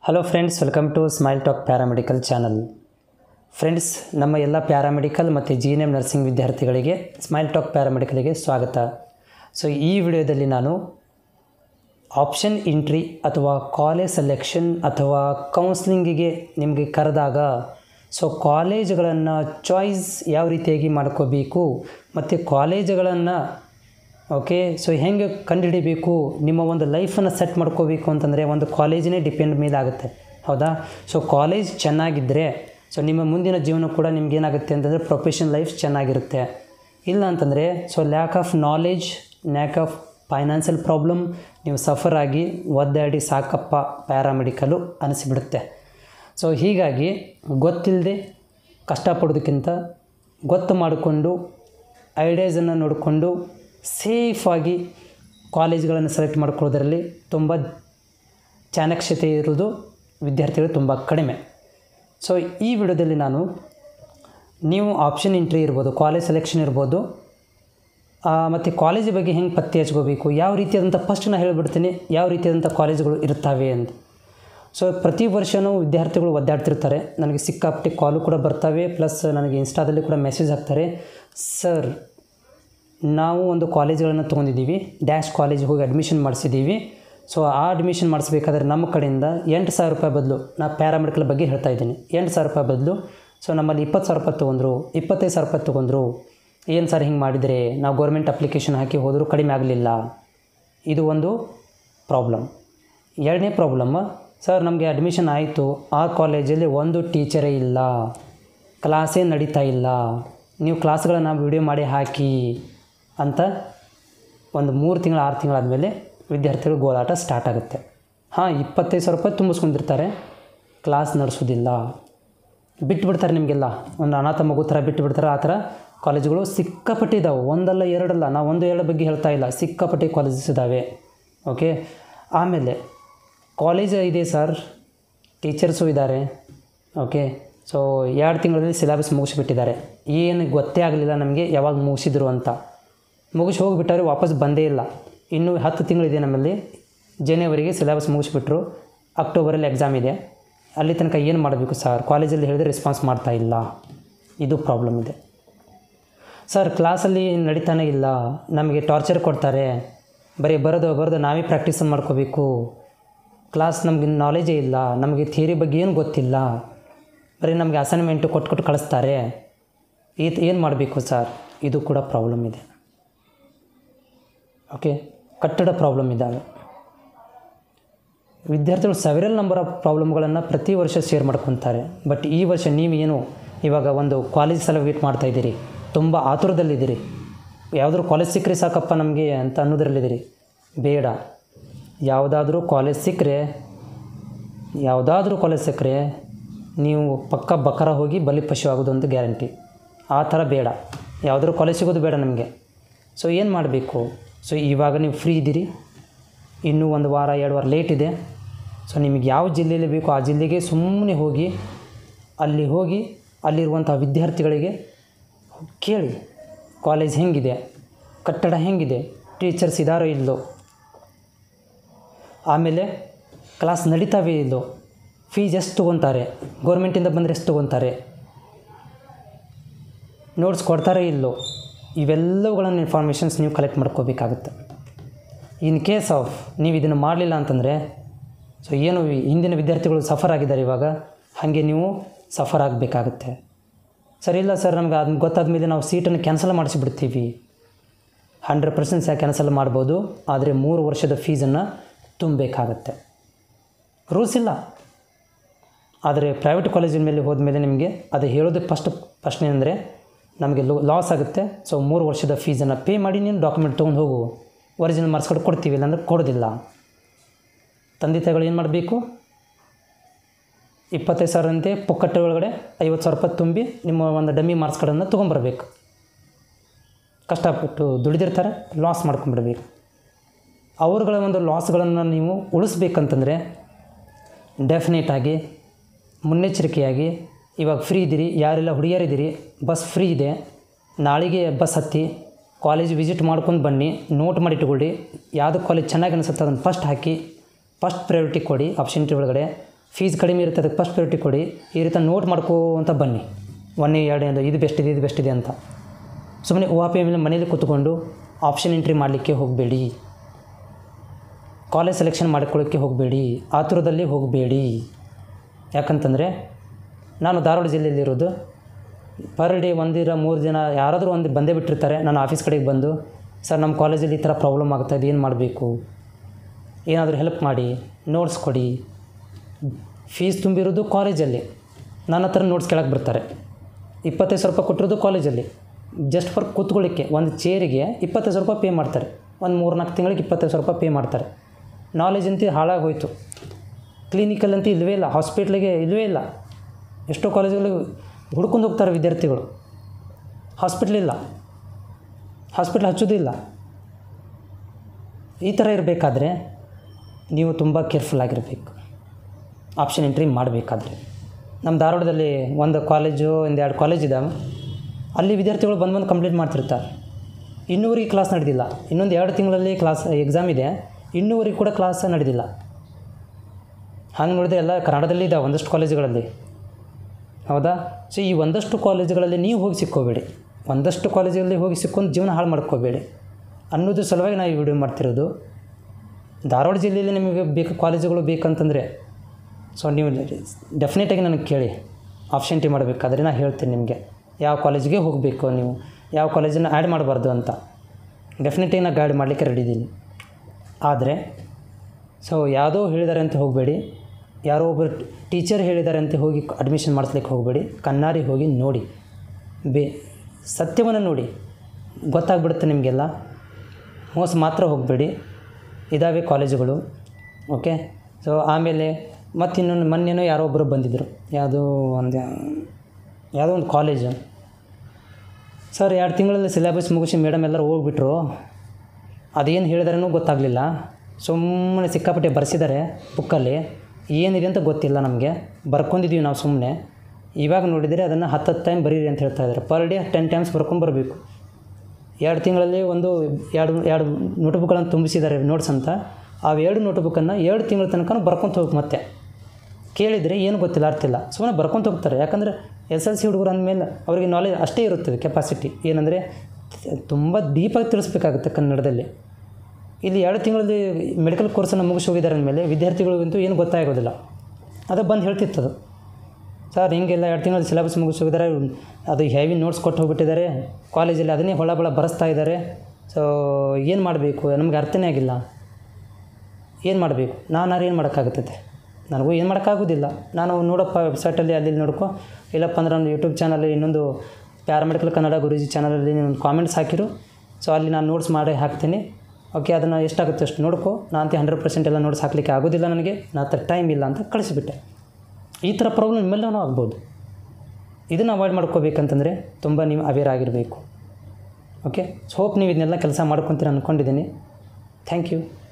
hello friends welcome to smile talk paramedical channel friends ನಮ್ಮ ಎಲ್ಲ paramedical ಮತ್ತು G N M nursing ವಿದ್ಯಾರ್ಥಿಗಳಿಗೆ smile talk ಪ್ಯಾರಾಮೆಡಿಕಲ್ಗೆ ಸ್ವಾಗತ ಸೊ ಈ ವಿಡಿಯೋದಲ್ಲಿ ನಾನು ಆಪ್ಷನ್ ಎಂಟ್ರಿ ಅಥವಾ ಕಾಲೇಜ್ ಸೆಲೆಕ್ಷನ್ ಅಥವಾ ಕೌನ್ಸ್ಲಿಂಗಿಗೆ ನಿಮಗೆ ಕರೆದಾಗ ಸೊ ಕಾಲೇಜುಗಳನ್ನು ಚಾಯ್ಸ್ ಯಾವ ರೀತಿಯಾಗಿ ಮಾಡ್ಕೋಬೇಕು ಮತ್ತು ಕಾಲೇಜುಗಳನ್ನು ಓಕೆ ಸೊ ಹೆಂಗೆ ಕಂಡುಹಿಡಿಬೇಕು ನಿಮ್ಮ ಒಂದು ಲೈಫನ್ನು ಸೆಟ್ ಮಾಡ್ಕೋಬೇಕು ಅಂತಂದರೆ ಒಂದು ಕಾಲೇಜಿನೇ ಡಿಪೆಂಡ್ ಮೇಲೆ ಆಗುತ್ತೆ ಹೌದಾ ಸೊ ಕಾಲೇಜ್ ಚೆನ್ನಾಗಿದ್ದರೆ ಸೊ ನಿಮ್ಮ ಮುಂದಿನ ಜೀವನ ಕೂಡ ನಿಮ್ಗೆ ಏನಾಗುತ್ತೆ ಅಂತಂದರೆ ಪ್ರೊಫೆಷನಲ್ ಲೈಫ್ ಚೆನ್ನಾಗಿರುತ್ತೆ ಇಲ್ಲ ಅಂತಂದರೆ so lack of knowledge lack of financial problem ನೀವು ಸಫರ್ ಆಗಿ ಒದ್ದಾಡಿ ಸಾಕಪ್ಪ ಪ್ಯಾರಾಮೆಡಿಕಲು ಅನಿಸಿಬಿಡುತ್ತೆ ಸೊ ಹೀಗಾಗಿ ಗೊತ್ತಿಲ್ಲದೆ ಕಷ್ಟಪಡೋದಕ್ಕಿಂತ ಗೊತ್ತು ಮಾಡಿಕೊಂಡು ಐಡಿಯಾಸನ್ನು ನೋಡಿಕೊಂಡು ಸೇಫಾಗಿ ಕಾಲೇಜ್ಗಳನ್ನು ಸೆಲೆಕ್ಟ್ ಮಾಡ್ಕೊಳ್ಳೋದ್ರಲ್ಲಿ ತುಂಬ ಚಾಣಕ್ಷತೆ ಇರೋದು ವಿದ್ಯಾರ್ಥಿಗಳು ತುಂಬ ಕಡಿಮೆ ಸೊ ಈ ವಿಡಿಯೋದಲ್ಲಿ ನಾನು ನೀವು ಆಪ್ಷನ್ ಎಂಟ್ರಿ ಇರ್ಬೋದು ಕಾಲೇಜ್ ಸೆಲೆಕ್ಷನ್ ಇರ್ಬೋದು ಮತ್ತು ಕಾಲೇಜ್ ಬಗ್ಗೆ ಹೆಂಗೆ ಪತ್ತೆ ಹಚ್ಕೋಬೇಕು ಯಾವ ರೀತಿಯಾದಂಥ ಫಸ್ಟ್ ನಾನು ಹೇಳಿಬಿಡ್ತೀನಿ ಯಾವ ರೀತಿಯಾದಂಥ ಕಾಲೇಜುಗಳು ಇರ್ತವೆ ಅಂತ ಸೊ ಪ್ರತಿ ವರ್ಷವೂ ವಿದ್ಯಾರ್ಥಿಗಳು ಒದ್ದಾಡ್ತಿರ್ತಾರೆ ನನಗೆ ಸಿಕ್ಕಾಪಟ್ಟೆ ಕಾಲು ಕೂಡ ಬರ್ತವೆ ಪ್ಲಸ್ ನನಗೆ ಇನ್ಸ್ಟಾದಲ್ಲಿ ಕೂಡ ಮೆಸೇಜ್ ಹಾಕ್ತಾರೆ ಸರ್ ನಾವು ಒಂದು ಕಾಲೇಜ್ಗಳನ್ನು ತೊಗೊಂಡಿದ್ದೀವಿ ಡ್ಯಾಶ್ ಕಾಲೇಜ್ ಹೋಗಿ ಅಡ್ಮಿಷನ್ ಮಾಡಿಸಿದ್ದೀವಿ ಸೊ ಆ ಅಡ್ಮಿಷನ್ ಮಾಡಿಸ್ಬೇಕಾದ್ರೆ ನಮ್ಮ ಕಡೆಯಿಂದ ಎಂಟು ಸಾವಿರ ರೂಪಾಯಿ ಬದಲು ನಾ ಪ್ಯಾರಾಮೆಡಿಕಲ್ ಬಗ್ಗೆ ಹೇಳ್ತಾ ಇದ್ದೀನಿ ಎಂಟು ಸಾವಿರ ರೂಪಾಯಿ ಬದಲು ಸೊ ನಮ್ಮಲ್ಲಿ ಇಪ್ಪತ್ತು ಸಾವಿರ ರೂಪಾಯಿ ತೊಗೊಂಡ್ರು ಇಪ್ಪತ್ತೈದು ಸಾವಿರ ರೂಪಾಯಿ ತೊಗೊಂಡ್ರು ಏನು ಸರ್ ಹಿಂಗೆ ಮಾಡಿದರೆ ನಾವು ಗೌರ್ಮೆಂಟ್ ಅಪ್ಲಿಕೇಶನ್ ಹಾಕಿ ಹೋದರೂ ಕಡಿಮೆ ಆಗಲಿಲ್ಲ ಇದು ಒಂದು ಪ್ರಾಬ್ಲಮ್ ಎರಡನೇ ಪ್ರಾಬ್ಲಮ್ ಸರ್ ನಮಗೆ ಅಡ್ಮಿಷನ್ ಆಯಿತು ಆ ಕಾಲೇಜಲ್ಲಿ ಒಂದು ಟೀಚರೇ ಇಲ್ಲ ಕ್ಲಾಸೇ ನಡೀತಾ ಇಲ್ಲ ನೀವು ಕ್ಲಾಸ್ಗಳನ್ನು ವಿಡಿಯೋ ಮಾಡಿ ಹಾಕಿ ಅಂತ ಒಂದು ಮೂರು ತಿಂಗಳು ಆರು ತಿಂಗಳಾದಮೇಲೆ ವಿದ್ಯಾರ್ಥಿಗಳು ಗೋಳಾಟ ಸ್ಟಾರ್ಟ್ ಆಗುತ್ತೆ ಹಾಂ ಇಪ್ಪತ್ತೈದು ಸಾವಿರ ರೂಪಾಯಿ ತುಂಬಿಸ್ಕೊಂಡಿರ್ತಾರೆ ಕ್ಲಾಸ್ ನಡೆಸೋದಿಲ್ಲ ಬಿಟ್ಬಿಡ್ತಾರೆ ನಿಮಗೆಲ್ಲ ಒಂದು ಅನಾಥ ಮಗು ಥರ ಬಿಟ್ಟುಬಿಡ್ತಾರೆ ಆ ಥರ ಕಾಲೇಜುಗಳು ಸಿಕ್ಕಾಪಟ್ಟೆ ಇದ್ದಾವೆ ಒಂದಲ್ಲ ಎರಡಲ್ಲ ನಾವು ಒಂದು ಎರಡು ಬಗ್ಗೆ ಹೇಳ್ತಾ ಇಲ್ಲ ಸಿಕ್ಕಾಪಟ್ಟೆ ಕಾಲೇಜಸ್ ಇದ್ದಾವೆ ಓಕೆ ಆಮೇಲೆ ಕಾಲೇಜ್ ಇದೆ ಸರ್ ಟೀಚರ್ಸು ಇದ್ದಾರೆ ಓಕೆ ಸೊ ಎರಡು ತಿಂಗಳಲ್ಲಿ ಸಿಲೆಬಸ್ ಮುಗಿಸ್ಬಿಟ್ಟಿದ್ದಾರೆ ಏನು ಗೊತ್ತೇ ಆಗಲಿಲ್ಲ ನಮಗೆ ಯಾವಾಗ ಮುಗಿಸಿದ್ರು ಅಂತ ಮುಗಿಸಿ ಹೋಗಿಬಿಟ್ಟವ್ರೆ ವಾಪಸ್ ಬಂದೇ ಇಲ್ಲ ಇನ್ನೂ ಹತ್ತು ತಿಂಗಳಿದೆ ನಮ್ಮಲ್ಲಿ ಜನವರಿಗೆ ಸಿಲೆಬಸ್ ಮುಗಿಸ್ಬಿಟ್ರು ಅಕ್ಟೋಬರಲ್ಲಿ ಎಕ್ಸಾಮ್ ಇದೆ ಅಲ್ಲಿ ತನಕ ಏನು ಮಾಡಬೇಕು ಸರ್ ಕಾಲೇಜಲ್ಲಿ ಹೇಳಿದ್ರೆ ರೆಸ್ಪಾನ್ಸ್ ಮಾಡ್ತಾ ಇಲ್ಲ ಇದು ಪ್ರಾಬ್ಲಮ್ ಇದೆ ಸರ್ ಕ್ಲಾಸಲ್ಲಿ ನಡೀತಾನೆ ಇಲ್ಲ ನಮಗೆ ಟಾರ್ಚರ್ ಕೊಡ್ತಾರೆ ಬರೀ ಬರೋದು ಬರೋದು ನಾವೇ ಪ್ರಾಕ್ಟೀಸ್ ಮಾಡ್ಕೋಬೇಕು ಕ್ಲಾಸ್ ನಮಗೆ ನಾಲೆಜೇ ಇಲ್ಲ ನಮಗೆ ಥಿಯರಿ ಬಗ್ಗೆ ಏನು ಗೊತ್ತಿಲ್ಲ ಬರೀ ನಮಗೆ ಅಸೈನ್ಮೆಂಟು ಕೊಟ್ಟು ಕೊಟ್ಟು ಕಳಿಸ್ತಾರೆ ಈ ಏನು ಮಾಡಬೇಕು ಸರ್ ಇದು ಕೂಡ ಪ್ರಾಬ್ಲಮ್ ಇದೆ ಓಕೆ ಕಟ್ಟಡ ಪ್ರಾಬ್ಲಮ್ ಇದ್ದಾವೆ ವಿದ್ಯಾರ್ಥಿಗಳು ಸೆವೆರಲ್ ನಂಬರ್ ಆಫ್ ಪ್ರಾಬ್ಲಮ್ಗಳನ್ನು ಪ್ರತಿ ವರ್ಷ ಶೇರ್ ಮಾಡ್ಕೊತಾರೆ ಬಟ್ ಈ ವರ್ಷ ನೀವು ಏನು ಇವಾಗ ಒಂದು ಕಾಲೇಜ್ ಸಲ ವೇಟ್ ಮಾಡ್ತಾಯಿದ್ದೀರಿ ತುಂಬ ಆತುರದಲ್ಲಿದ್ದೀರಿ ಯಾವುದಾದ್ರು ಕಾಲೇಜ್ ಸಿಕ್ಕರೆ ಸಾಕಪ್ಪ ನಮಗೆ ಅಂತ ಅನ್ನೋದ್ರಲ್ಲಿದ್ದೀರಿ ಬೇಡ ಯಾವುದಾದ್ರೂ ಕಾಲೇಜ್ ಸಿಕ್ಕರೆ ಯಾವುದಾದ್ರೂ ಕಾಲೇಜ್ ಸಿಕ್ಕರೆ ನೀವು ಪಕ್ಕ ಬಕರ ಹೋಗಿ ಬಲಿಪಶು ಆಗೋದು ಅಂತ ಗ್ಯಾರಂಟಿ ಆ ಥರ ಬೇಡ ಯಾವುದಾದ್ರು ಕಾಲೇಜ್ ಸಿಗೋದು ಬೇಡ ನಮಗೆ ಸೊ ಏನು ಮಾಡಬೇಕು ಸೊ ಇವಾಗ ನೀವು ಫ್ರೀ ಇದ್ದೀರಿ ಇನ್ನೂ ಒಂದು ವಾರ ಎರಡು ವಾರ ಲೇಟ್ ಇದೆ ಸೊ ನಿಮಗೆ ಯಾವ ಜಿಲ್ಲೆಯಲ್ಲಿ ಬೇಕೋ ಆ ಜಿಲ್ಲೆಗೆ ಸುಮ್ಮನೆ ಹೋಗಿ ಅಲ್ಲಿ ಹೋಗಿ ಅಲ್ಲಿರುವಂಥ ವಿದ್ಯಾರ್ಥಿಗಳಿಗೆ ಕೇಳಿ ಕಾಲೇಜ್ ಹೆಂಗಿದೆ ಕಟ್ಟಡ ಹೆಂಗಿದೆ ಟೀಚರ್ಸ್ ಇದ್ದಾರೋ ಇಲ್ಲೋ ಆಮೇಲೆ ಕ್ಲಾಸ್ ನಡೀತಾವೆ ಇಲ್ಲೋ ಫೀಸ್ ಎಷ್ಟು ತೊಗೊತಾರೆ ಗೌರ್ಮೆಂಟಿಂದ ಬಂದರೆ ಎಷ್ಟು ತೊಗೊತಾರೆ ನೋಟ್ಸ್ ಕೊಡ್ತಾರೆ ಇಲ್ಲೋ ಇವೆಲ್ಲವುಗಳನ್ನು ಇನ್ಫಾರ್ಮೇಷನ್ಸ್ ನೀವು ಕಲೆಕ್ಟ್ ಮಾಡ್ಕೋಬೇಕಾಗುತ್ತೆ ಇನ್ ಕೇಸ್ ಆಫ್ ನೀವು ಇದನ್ನು ಮಾಡಲಿಲ್ಲ ಅಂತಂದರೆ ಸೊ ಏನು ಈ ಹಿಂದಿನ ವಿದ್ಯಾರ್ಥಿಗಳು ಸಫರ್ ಆಗಿದ್ದಾರೆ ಇವಾಗ ಹಾಗೆ ನೀವು ಸಫರ್ ಆಗಬೇಕಾಗುತ್ತೆ ಸರ್ ಇಲ್ಲ ಸರ್ ನಮ್ಗೆ ಅದನ್ನ ಗೊತ್ತಾದ ಮೇಲೆ ನಾವು ಸೀಟನ್ನು ಕ್ಯಾನ್ಸಲ್ ಮಾಡಿಸಿಬಿಡ್ತೀವಿ ಹಂಡ್ರೆಡ್ ಪರ್ಸೆಂಟ್ ಸಹ ಕ್ಯಾನ್ಸಲ್ ಮಾಡ್ಬೋದು ಆದರೆ ಮೂರು ವರ್ಷದ ಫೀಸನ್ನು ತುಂಬಬೇಕಾಗತ್ತೆ ರೂಲ್ಸ್ ಇಲ್ಲ ಆದರೆ ಪ್ರೈವೇಟ್ ಕಾಲೇಜಿನ ಮೇಲೆ ಹೋದ್ಮೇಲೆ ನಿಮಗೆ ಅದು ಹೇಳೋದಕ್ಕೆ ಫಸ್ಟ್ ಪ್ರಶ್ನೆ ಅಂದರೆ ನಮಗೆ ಲೋ ಲಾಸ್ ಆಗುತ್ತೆ ಸೊ ಮೂರು ವರ್ಷದ ಫೀಸನ್ನು ಪೇ ಮಾಡಿ ನೀನು ಡಾಕ್ಯುಮೆಂಟ್ ತೊಗೊಂಡು ಹೋಗು ಒರಿಜಿನಲ್ ಮಾರ್ಕ್ಸ್ ಕಾರ್ಡ್ ಕೊಡ್ತೀವಿ ಇಲ್ಲಾಂದ್ರೆ ಕೊಡೋದಿಲ್ಲ ತಂದೆ ತಾಯಿಗಳು ಏನು ಮಾಡಬೇಕು ಇಪ್ಪತ್ತೈದು ಸಾವಿರದಂತೆ ಪೊಕ್ಕಟ್ಟೆ ಒಳಗಡೆ ಐವತ್ತು ಸಾವಿರ ರೂಪಾಯಿ ತುಂಬಿ ನಿಮ್ಮ ಒಂದು ಡಮ್ಮಿ ಮಾರ್ಕ್ಸ್ ಕಾರ್ಡನ್ನು ತೊಗೊಂಬರ್ಬೇಕು ಕಷ್ಟಪಟ್ಟು ದುಡಿದಿರ್ತಾರೆ ಲಾಸ್ ಮಾಡ್ಕೊಂಬಿಡ್ಬೇಕು ಅವ್ರುಗಳ ಒಂದು ಲಾಸ್ಗಳನ್ನು ನೀವು ಉಳಿಸ್ಬೇಕಂತಂದರೆ ಡೆಫಿನೆಟಾಗಿ ಮುನ್ನೆಚ್ಚರಿಕೆಯಾಗಿ ಇವಾಗ ಫ್ರೀ ಇದ್ದೀರಿ ಯಾರೆಲ್ಲ ಹುಡುಗಿಯರಿದ್ದೀರಿ ಬಸ್ ಫ್ರೀ ಇದೆ ನಾಳೆಗೆ ಬಸ್ ಹತ್ತಿ ಕಾಲೇಜ್ ವಿಸಿಟ್ ಮಾಡ್ಕೊಂಡು ಬನ್ನಿ ನೋಟ್ ಮಾಡಿ ಇಟ್ಕೊಳ್ಳಿ ಯಾವುದು ಕಾಲೇಜ್ ಚೆನ್ನಾಗಿ ಅನಿಸುತ್ತೆ ಅದನ್ನು ಫಸ್ಟ್ ಹಾಕಿ ಫಸ್ಟ್ ಪ್ರಯಾರಿಟಿ ಕೊಡಿ ಆಪ್ಷನ್ ಒಳಗಡೆ ಫೀಸ್ ಕಡಿಮೆ ಇರುತ್ತೆ ಅದಕ್ಕೆ ಫಸ್ಟ್ ಪ್ರಿಯಾರಿಟಿ ಕೊಡಿ ಈ ರೀತಿ ನೋಟ್ ಮಾಡ್ಕೋಂತ ಬನ್ನಿ ಒನ್ ಎರಡು ಇದು ಬೆಸ್ಟ್ ಇದೆ ಇದು ಬೆಸ್ಟ್ ಇದೆ ಅಂತ ಸುಮ್ಮನೆ ಓ ಪಿ ಮೇಲೆ ಮನೇಲಿ ಕೂತ್ಕೊಂಡು ಆಪ್ಷನ್ ಎಂಟ್ರಿ ಮಾಡಲಿಕ್ಕೆ ಹೋಗಬೇಡಿ ಕಾಲೇಜ್ ಸೆಲೆಕ್ಷನ್ ಮಾಡ್ಕೊಳ್ಳೋಕ್ಕೆ ಹೋಗಬೇಡಿ ಆತುರದಲ್ಲಿ ಹೋಗಬೇಡಿ ಯಾಕಂತಂದರೆ ನಾನು ಧಾರವಾಡ ಜಿಲ್ಲೆಯಲ್ಲಿರೋದು ಪರ್ ಡೇ ಒಂದಿರ ಮೂರು ದಿನ ಯಾರಾದರೂ ಒಂದು ಬಂದೇ ಬಿಟ್ಟಿರ್ತಾರೆ ನಾನು ಆಫೀಸ್ ಕಡೆಗೆ ಬಂದು ಸರ್ ನಮ್ಮ ಕಾಲೇಜಲ್ಲಿ ಈ ಥರ ಪ್ರಾಬ್ಲಮ್ ಆಗ್ತಾಯಿದೆ ಏನು ಮಾಡಬೇಕು ಏನಾದರೂ ಹೆಲ್ಪ್ ಮಾಡಿ ನೋಟ್ಸ್ ಕೊಡಿ ಫೀಸ್ ತುಂಬಿರೋದು ಕಾಲೇಜಲ್ಲಿ ನನ್ನ ಹತ್ರ ನೋಟ್ಸ್ ಕೇಳಕ್ಕೆ ಬರ್ತಾರೆ ಇಪ್ಪತ್ತೈದು ಸಾವಿರ ರೂಪಾಯಿ ಕೊಟ್ಟಿರೋದು ಕಾಲೇಜಲ್ಲಿ ಜಸ್ಟ್ ಫಾರ್ ಕೂತ್ಕೊಳ್ಳಿಕ್ಕೆ ಒಂದು ಚೇರಿಗೆ ಇಪ್ಪತ್ತೈದು ಸಾವಿರ ರೂಪಾಯಿ ಪೇ ಮಾಡ್ತಾರೆ ಒಂದು ಮೂರು ನಾಲ್ಕು ತಿಂಗಳಿಗೆ ಇಪ್ಪತ್ತೈದು ಸಾವಿರ ರೂಪಾಯಿ ಪೇ ಮಾಡ್ತಾರೆ ನಾಲೆಜ್ ಅಂತ ಹಾಳಾಗಿ ಹೋಯ್ತು ಕ್ಲಿನಿಕಲ್ ಅಂತ ಇಲ್ಲವೇ ಇಲ್ಲ ಹಾಸ್ಪಿಟ್ಲಿಗೆ ಇಲ್ಲವೇ ಇಲ್ಲ ಎಷ್ಟೋ ಕಾಲೇಜುಗಳು ಹುಡ್ಕೊಂಡು ಹೋಗ್ತಾರೆ ವಿದ್ಯಾರ್ಥಿಗಳು ಹಾಸ್ಪಿಟ್ಲ್ ಇಲ್ಲ ಹಾಸ್ಪಿಟ್ಲ್ ಹಚ್ಚೋದಿಲ್ಲ ಈ ಥರ ಇರಬೇಕಾದ್ರೆ ನೀವು ತುಂಬ ಕೇರ್ಫುಲ್ ಆಗಿರಬೇಕು ಆಪ್ಷನ್ ಎಂಟ್ರಿ ಮಾಡಬೇಕಾದ್ರೆ ನಮ್ಮ ಧಾರವಾಡದಲ್ಲಿ ಒಂದು ಕಾಲೇಜು ಒಂದು ಎರಡು ಕಾಲೇಜ್ ಇದ್ದಾವೆ ಅಲ್ಲಿ ವಿದ್ಯಾರ್ಥಿಗಳು ಬಂದು ಬಂದು ಕಂಪ್ಲೀಟ್ ಮಾಡ್ತಿರ್ತಾರೆ ಇನ್ನೂವರೆಗೆ ಕ್ಲಾಸ್ ನಡೆದಿಲ್ಲ ಇನ್ನೊಂದು ಎರಡು ತಿಂಗಳಲ್ಲಿ ಕ್ಲಾಸ್ ಎಕ್ಸಾಮ್ ಇದೆ ಇನ್ನೂವರೆಗೆ ಕೂಡ ಕ್ಲಾಸ್ ನಡೆದಿಲ್ಲ ಹಂಗೆ ನೋಡಿದ್ರೆ ಎಲ್ಲ ಕನ್ನಡದಲ್ಲಿ ಇದ್ದಾವೆ ಒಂದಷ್ಟು ಕಾಲೇಜುಗಳಲ್ಲಿ ಹೌದಾ ಸೊ ಈ ಒಂದಷ್ಟು ಕಾಲೇಜುಗಳಲ್ಲಿ ನೀವು ಹೋಗಿ ಸಿಕ್ಕೋಬೇಡಿ ಒಂದಷ್ಟು ಕಾಲೇಜುಗಳಲ್ಲಿ ಹೋಗಿ ಸಿಕ್ಕೊಂಡು ಜೀವನ ಹಾಳು ಮಾಡ್ಕೋಬೇಡಿ ಅನ್ನೋದ್ರ ಸಲುವಾಗಿ ನಾವು ಈ ವಿಡಿಯೋ ಮಾಡ್ತಿರೋದು ಧಾರವಾಡ ಜಿಲ್ಲೆಯಲ್ಲಿ ನಿಮಗೆ ಬೇಕು ಕಾಲೇಜುಗಳು ಬೇಕಂತಂದರೆ ಸೊ ನೀವು ಡೆಫಿನೆಟಾಗಿ ನನಗೆ ಕೇಳಿ ಆಪ್ಷನ್ ಟಿ ಮಾಡಬೇಕಾದ್ರೆ ನಾನು ಹೇಳ್ತೀನಿ ನಿಮಗೆ ಯಾವ ಕಾಲೇಜಿಗೆ ಹೋಗಬೇಕು ನೀವು ಯಾವ ಕಾಲೇಜನ್ನು ಆ್ಯಡ್ ಮಾಡಬಾರ್ದು ಅಂತ ಡೆಫಿನೆಟಾಗಿ ನಾನು ಗೈಡ್ ಮಾಡಲಿಕ್ಕೆ ರೆಡಿ ಇದ್ದೀನಿ ಆದರೆ ಸೊ ಯಾವುದೋ ಹೇಳಿದ್ದಾರೆ ಅಂತ ಹೋಗಬೇಡಿ ಯಾರೋ ಒಬ್ಬರು ಟೀಚರ್ ಹೇಳಿದ್ದಾರೆ ಅಂತ ಹೋಗಿ ಅಡ್ಮಿಷನ್ ಮಾಡಿಸ್ಲಿಕ್ಕೆ ಹೋಗಬೇಡಿ ಕಣ್ಣಾರಿ ಹೋಗಿ ನೋಡಿ ಬೇ ಸತ್ಯವನ್ನು ನೋಡಿ ಗೊತ್ತಾಗ್ಬಿಡುತ್ತೆ ನಿಮಗೆಲ್ಲ ಮೋಸ ಮಾತ್ರ ಹೋಗಬೇಡಿ ಇದ್ದಾವೆ ಕಾಲೇಜುಗಳು ಓಕೆ ಸೊ ಆಮೇಲೆ ಮತ್ತು ಇನ್ನೊಂದು ಮೊನ್ನೆನೋ ಯಾರೋ ಒಬ್ಬರು ಬಂದಿದ್ದರು ಯಾವುದೋ ಒಂದು ಯಾವುದೋ ಒಂದು ಕಾಲೇಜು ಸರ್ ಎರಡು ತಿಂಗಳಲ್ಲಿ ಸಿಲೆಬಸ್ ಮುಗಿಸಿ ಮೇಡಮ್ ಎಲ್ಲರೂ ಹೋಗ್ಬಿಟ್ರು ಅದೇನು ಹೇಳಿದಾರೇನೂ ಗೊತ್ತಾಗಲಿಲ್ಲ ಸುಮ್ಮನೆ ಸಿಕ್ಕಾಪಟ್ಟೆ ಬರೆಸಿದ್ದಾರೆ ಬುಕ್ಕಲ್ಲಿ ಏನಿದೆ ಅಂತ ಗೊತ್ತಿಲ್ಲ ನಮಗೆ ಬರ್ಕೊಂಡಿದ್ದೀವಿ ನಾವು ಸುಮ್ಮನೆ ಇವಾಗ ನೋಡಿದರೆ ಅದನ್ನು ಹತ್ತತ್ತು ಟೈಮ್ ಬರೀರಿ ಅಂತ ಹೇಳ್ತಾ ಇದ್ದಾರೆ ಪರ್ ಡೇ ಟೆನ್ ಟೈಮ್ಸ್ ಬರ್ಕೊಂಬರ್ಬೇಕು ಎರಡು ತಿಂಗಳಲ್ಲಿ ಒಂದು ಎರಡು ಎರಡು ನೋಟ್ಬುಕ್ಗಳನ್ನು ತುಂಬಿಸಿದ್ದಾರೆ ನೋಟ್ಸ್ ಅಂತ ಆ ಎರಡು ನೋಟ್ಬುಕ್ಕನ್ನು ಎರಡು ತಿಂಗಳ ತನಕ ಬರ್ಕೊತ ಹೋಗ್ಬೇಕು ಮತ್ತೆ ಕೇಳಿದರೆ ಏನು ಗೊತ್ತಿಲ್ಲ ಅರ್ಥಿಲ್ಲ ಸುಮ್ಮನೆ ಬರ್ಕೊತ ಹೋಗ್ತಾರೆ ಯಾಕಂದರೆ ಎಸ್ ಎಲ್ ಸಿ ಹುಡುಗರು ಅಂದಮೇಲೆ ಅವರಿಗೆ ನಾಲೆಜ್ ಅಷ್ಟೇ ಇರುತ್ತದೆ ಕೆಪಾಸಿಟಿ ಏನಂದರೆ ತುಂಬ ಡೀಪಾಗಿ ತಿಳಿಸ್ಬೇಕಾಗುತ್ತೆ ಕನ್ನಡದಲ್ಲಿ ಇಲ್ಲಿ ಎರಡು ತಿಂಗಳಲ್ಲಿ ಮೆಡಿಕಲ್ ಕೋರ್ಸನ್ನು ಮುಗಿಸಿ ಹೋಗಿದ್ದಾರೆ ಅಂದಮೇಲೆ ವಿದ್ಯಾರ್ಥಿಗಳಿಗಂತೂ ಏನು ಗೊತ್ತಾಗೋದಿಲ್ಲ ಅದು ಬಂದು ಹೇಳ್ತಿತ್ತದು ಸರ್ ಹಿಂಗೆಲ್ಲ ಎರಡು ತಿಂಗಳ ಸಿಲೆಬಸ್ ಮುಗಿಸಿ ಹೋಗಿದ್ದಾರೆ ಅದು ಹೆವಿ ನೋಟ್ಸ್ ಕೊಟ್ಟು ಹೋಗ್ಬಿಟ್ಟಿದ್ದಾರೆ ಕಾಲೇಜಲ್ಲಿ ಅದನ್ನೇ ಹೊಳ ಬಳ ಬರೆಸ್ತಾ ಇದ್ದಾರೆ ಸೊ ಏನು ಮಾಡಬೇಕು ನಮಗೆ ಅರ್ಥನೇ ಆಗಿಲ್ಲ ಏನು ಮಾಡಬೇಕು ನಾನು ಏನು ಮಾಡೋಕ್ಕಾಗುತ್ತದೆ ನನಗೂ ಏನು ಮಾಡೋಕ್ಕಾಗೋದಿಲ್ಲ ನಾನು ನೋಡಪ್ಪ ವೆಬ್ಸೈಟಲ್ಲಿ ಅಲ್ಲಿ ಇಲ್ಲಿ ನೋಡ್ಕೊ ಇಲ್ಲಪ್ಪ ಅಂದ್ರೆ ಒಂದು ಯೂಟ್ಯೂಬ್ ಚಾನಲ್ ಇನ್ನೊಂದು ಪ್ಯಾರಾಮೆಡಿಕಲ್ ಕನ್ನಡ ಗುರೂಜಿ ಚಾನಲಲ್ಲಿ ನೀವು ಕಾಮೆಂಟ್ಸ್ ಹಾಕಿರು ಸೊ ಅಲ್ಲಿ ನಾನು ನೋಟ್ಸ್ ಮಾಡಿ ಹಾಕ್ತೀನಿ ಓಕೆ ಅದನ್ನು ಎಷ್ಟಾಗುತ್ತೆ ಅಷ್ಟು ನೋಡ್ಕೊ ನಾನು ಅಂತ ಹಂಡ್ರೆಡ್ ಪರ್ಸೆಂಟ್ ಎಲ್ಲ ನೋಟ್ಸ್ ಹಾಕಲಿಕ್ಕೆ ಆಗೋದಿಲ್ಲ ನನಗೆ ನನ್ನ ಹತ್ರ ಟೈಮ್ ಇಲ್ಲ ಅಂತ ಕಳಿಸಿಬಿಟ್ಟೆ ಈ ಥರ ಪ್ರಾಬ್ಲಮ್ ನಿಮ್ಮೆಲ್ಲನೂ ಆಗ್ಬೋದು ಇದನ್ನು ಅವಾಯ್ಡ್ ಮಾಡ್ಕೋಬೇಕಂತಂದರೆ ತುಂಬ ನೀವು ಅವೇರ್ ಆಗಿರಬೇಕು ಓಕೆ ಸೊ ಹೋಪ್ ನೀವು ಇದನ್ನೆಲ್ಲ ಕೆಲಸ ಮಾಡ್ಕೊತೀರ ಅಂದ್ಕೊಂಡಿದ್ದೀನಿ ಥ್ಯಾಂಕ್ ಯು